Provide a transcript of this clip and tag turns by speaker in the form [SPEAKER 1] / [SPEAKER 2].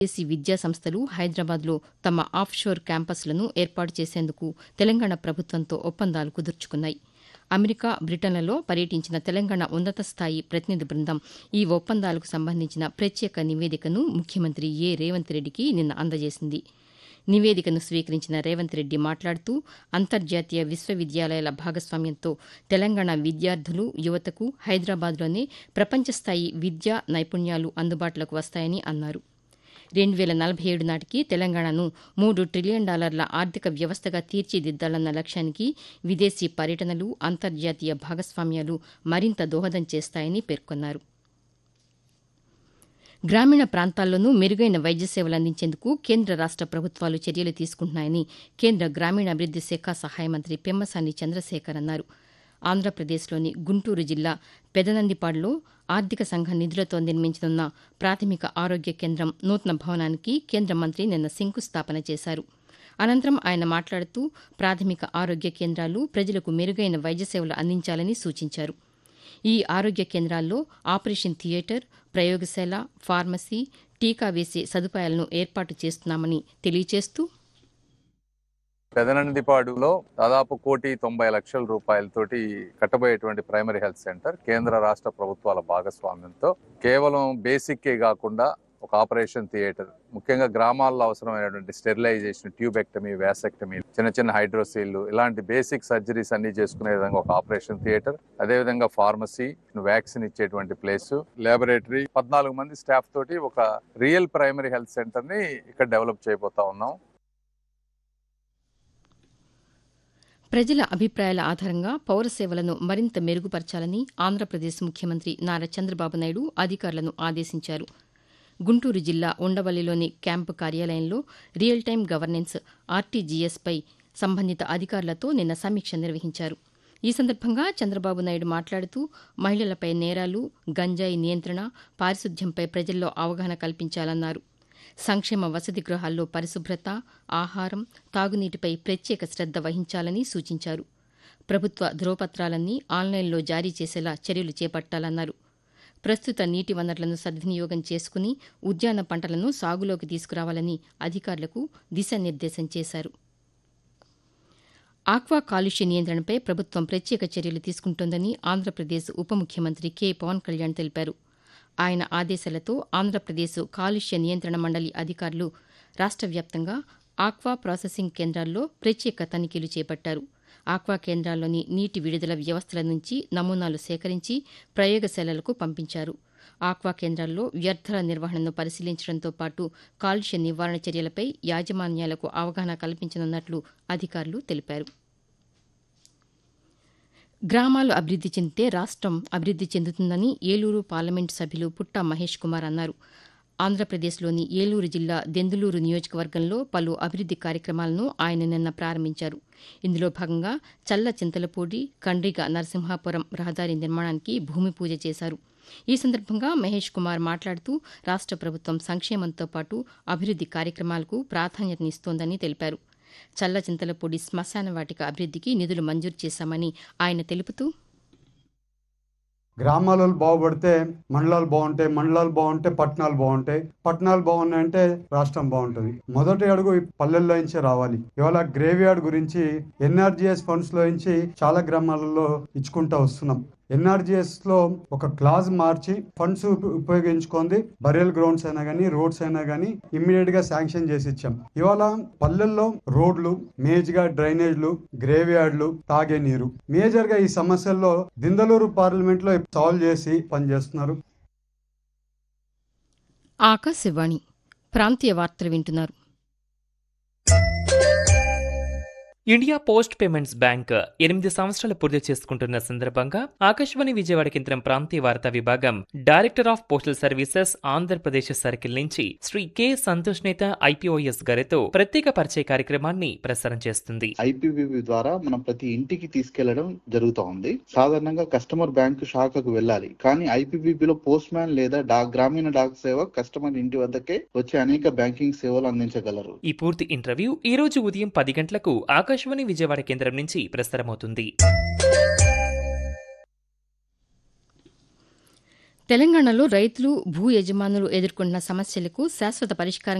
[SPEAKER 1] విదేశీ విద్యా సంస్థలు హైదరాబాద్లో తమ ఆఫ్షోర్ క్యాంపస్లను ఏర్పాటు చేసేందుకు తెలంగాణ ప్రభుత్వంతో ఒప్పందాలు కుదుర్చుకున్నాయి అమెరికా బ్రిటన్లలో పర్యటించిన తెలంగాణ ఉన్నత స్థాయి ప్రతినిధి బృందం ఈ ఒప్పందాలకు సంబంధించిన ప్రత్యేక నివేదికను ముఖ్యమంత్రి ఏ రేవంత్ రెడ్డికి నిన్న అందజేసింది నివేదికను స్వీకరించిన రేవంత్ రెడ్డి మాట్లాడుతూ అంతర్జాతీయ విశ్వవిద్యాలయాల భాగస్వామ్యంతో తెలంగాణ విద్యార్థులు యువతకు హైదరాబాద్లోనే ప్రపంచస్థాయి విద్యా నైపుణ్యాలు అందుబాటులోకి వస్తాయని అన్నారు రెండు వేల నలభై ఏడు నాటికి తెలంగాణను మూడు ట్రిలియన్ డాలర్ల ఆర్థిక వ్యవస్థగా తీర్చిదిద్దాలన్న లక్ష్యానికి విదేశీ పర్యటనలు అంతర్జాతీయ భాగస్వామ్యాలు మరింత దోహదం చేస్తాయని పేర్కొన్నారు గ్రామీణ ప్రాంతాల్లోనూ మెరుగైన వైద్య సేవలు అందించేందుకు కేంద్ర రాష్ట ప్రభుత్వాలు చర్యలు తీసుకుంటున్నాయని కేంద్ర గ్రామీణాభివృద్ది శాఖ సహాయ మంత్రి పెమ్మసాని చంద్రశేఖర్ అన్నారు ఆంధ్రప్రదేశ్లోని గుంటూరు జిల్లా పెదనందిపాడులో ఆర్థిక సంఘం నిధులతో నిర్మించనున్న ప్రాథమిక ఆరోగ్య కేంద్రం నూతన భవనానికి కేంద్ర మంత్రి నిన్న శంకుస్థాపన చేశారు అనంతరం ఆయన మాట్లాడుతూ ప్రాథమిక ఆరోగ్య కేంద్రాలు ప్రజలకు మెరుగైన వైద్య సేవలు అందించాలని సూచించారు ఈ ఆరోగ్య కేంద్రాల్లో ఆపరేషన్ థియేటర్ ప్రయోగశాల ఫార్మసీ టీకా వేసే సదుపాయాలను ఏర్పాటు చేస్తున్నామని తెలియజేస్తూ
[SPEAKER 2] పెదనందిపాడులో దాదాపు కోటి తొంభై లక్షల రూపాయలతోటి కట్టబోయేటువంటి ప్రైమరీ హెల్త్ సెంటర్ కేంద్ర రాష్ట్ర ప్రభుత్వాల భాగస్వామ్యంతో కేవలం బేసిక్కే కాకుండా ఒక ఆపరేషన్ థియేటర్ ముఖ్యంగా గ్రామాల్లో అవసరమైనటువంటి స్టెరిలైజేషన్ ట్యూబెక్టమీ వ్యాసెక్టమీ చిన్న చిన్న హైడ్రోసీల్లు ఇలాంటి బేసిక్ సర్జరీస్ అన్ని చేసుకునే విధంగా ఒక ఆపరేషన్ థియేటర్ అదేవిధంగా ఫార్మసీ వ్యాక్సిన్ ఇచ్చేటువంటి ప్లేస్ ల్యాబొరేటరీ పద్నాలుగు మంది స్టాఫ్ తోటి ఒక రియల్ ప్రైమరీ హెల్త్ సెంటర్ ని ఇక్కడ డెవలప్ చేయబోతా ఉన్నాం
[SPEAKER 1] ప్రజల అభిప్రాయాల ఆధారంగా పౌర సేవలను మరింత మెరుగుపరచాలని ఆంధ్రప్రదేశ్ ముఖ్యమంత్రి నారా చంద్రబాబు నాయుడు అధికారులను ఆదేశించారు గుంటూరు జిల్లా ఉండవల్లిలోని క్యాంపు కార్యాలయంలో రియల్ టైం గవర్నెన్స్ ఆర్టీజీఎస్పై సంబంధిత అధికారులతో నిన్న సమీక్ష నిర్వహించారు ఈ సందర్భంగా చంద్రబాబు నాయుడు మాట్లాడుతూ మహిళలపై నేరాలు గంజాయి నియంత్రణ పారిశుద్ధ్యంపై ప్రజల్లో అవగాహన కల్పించాలన్నారు సంక్షేమ వసతి గృహాల్లో పరిశుభ్రత ఆహారం తాగునీటిపై ప్రత్యేక శ్రద్ద వహించాలని సూచించారు ప్రభుత్వ ధ్రువపత్రాలన్నీ ఆన్లైన్లో జారీ చేసేలా చర్యలు చేపట్టాలన్నారు ప్రస్తుత నీటి వనరులను సద్వినియోగం చేసుకుని ఉద్యాన పంటలను సాగులోకి తీసుకురావాలని అధికారులకు దిశానిర్దేశం చేశారు ఆక్వా కాలుష్య నియంత్రణపై ప్రభుత్వం ప్రత్యేక చర్యలు తీసుకుంటోందని ఆంధ్రప్రదేశ్ ఉప ముఖ్యమంత్రి కె పవన్ కళ్యాణ్ తెలిపారు ఆయన ఆదేశాలతో ఆంధ్రప్రదేశ్ కాలుష్య నియంత్రణ మండలి అధికారులు రాష్ట్ర వ్యాప్తంగా ఆక్వా ప్రాసెసింగ్ కేంద్రాల్లో ప్రత్యేక తనిఖీలు చేపట్టారు ఆక్వా కేంద్రాల్లోని నీటి విడుదల వ్యవస్థల నుంచి నమూనాలు సేకరించి ప్రయోగశాలలకు పంపించారు ఆక్వా కేంద్రాల్లో వ్యర్థాల నిర్వహణను పరిశీలించడంతో పాటు కాలుష్య నివారణ చర్యలపై యాజమాన్యాలకు అవగాహన కల్పించనున్నట్లు అధికారులు తెలిపారు గ్రామాలు అభివృద్ది చెందితే రాష్ట్రం అభివృద్ది చెందుతుందని ఏలూరు పార్లమెంటు సభ్యులు పుట్ట మహేష్ కుమార్ అన్నారు ఆంధ్రప్రదేశ్లోని ఏలూరు జిల్లా దెందులూరు నియోజకవర్గంలో పలు అభివృద్ది కార్యక్రమాలను ఆయన నిన్న ప్రారంభించారు ఇందులో భాగంగా చల్ల చింతలపూడి కండ్రిగ నరసింహాపురం రహదారి నిర్మాణానికి భూమి పూజ చేశారు ఈ సందర్భంగా మహేష్ కుమార్ మాట్లాడుతూ రాష్ట్ర ప్రభుత్వం సంక్షేమంతో పాటు అభివృద్ది కార్యక్రమాలకు ప్రాధాన్యతనిస్తోందని తెలిపారు చల్ల చింతలపూడి శ్మశాన వాటిక అభివృద్దికి నిధులు మంజూరు చేశామని ఆయన తెలుపుతూ
[SPEAKER 3] గ్రామాలు బాగుపడితే మండలాలు బాగుంటాయి మండలాలు బాగుంటే పట్టణాలు బాగుంటాయి పట్టణాలు బాగున్నాయంటే రాష్ట్రం బాగుంటుంది మొదటి అడుగు ఈ పల్లెల్లో నుంచే రావాలి ఇవాళ గ్రేవ్ యార్డ్ గురించి ఎన్ఆర్జిఎస్ ఫండ్స్ లో నుంచి చాలా గ్రామాలలో ఇచ్చుకుంటా వస్తున్నాం ఎన్ఆర్జిఎస్ లో ఒక క్లాజ్ మార్చి ఫండ్స్ ఉపయోగించుకుంది బరియల్ గ్రౌండ్స్ అయినా కానీ రోడ్స్ అయినా కానీ ఇమ్మీడియట్ గా శాంక్షన్ చేసి ఇచ్చాం ఇవాళ పల్లెల్లో రోడ్లు మేజ్ గా డ్రైనేజ్లు గ్రేవ్ యార్డ్లు తాగే నీరు మేజర్ గా ఈ సమస్యల్లో దిందలూరు పార్లమెంట్ లో సాల్వ్ చేసి పనిచేస్తున్నారు
[SPEAKER 1] ఆకాశవాణి ప్రాంతీయ వార్తలు వింటున్నారు
[SPEAKER 4] ఇండియా పోస్ట్ పేమెంట్స్ బ్యాంక్ ఎనిమిది సంవత్సరాలు పూర్తి చేసుకుంటున్న సందర్భంగా ఆకాశవాణి విజయవాడ కేంద్రం ప్రాంతీయ వార్తా విభాగం director of postal services Andhra Pradesh circle నుంచి శ్రీ కె సంతోష్ నేత ఐపీఓఎస్ గారితో ప్రత్యేక పరిచయ కార్యక్రమాన్ని ప్రసారం చేస్తుంది
[SPEAKER 5] ఐపీబీబీ ద్వారా మనం ప్రతి ఇంటికి తీసుకెళ్లడం జరుగుతూ ఉంది సాధారణంగా కస్టమర్ బ్యాంకు శాఖకు వెళ్ళాలి కానీ ఐపీబీబీలో పోస్ట్ మ్యాన్ లేదా డాక్ గ్రామీణ డాక్ సేవ కస్టమర్ ఇంటి వద్దకే వచ్చే అనేక బ్యాంకింగ్ సేవలు అందించగలరు
[SPEAKER 4] ఈ పూర్తి ఇంటర్వ్యూ ఈ రోజు ఉదయం పది గంటలకు ఆకాశవాణి విజయవాడ కేంద్రం నుంచి ప్రసారమవుతుంది
[SPEAKER 1] తెలంగాణలో రైతులు భూ యజమానులు ఎదుర్కొంటున్న సమస్యలకు శాశ్వత పరిష్కారం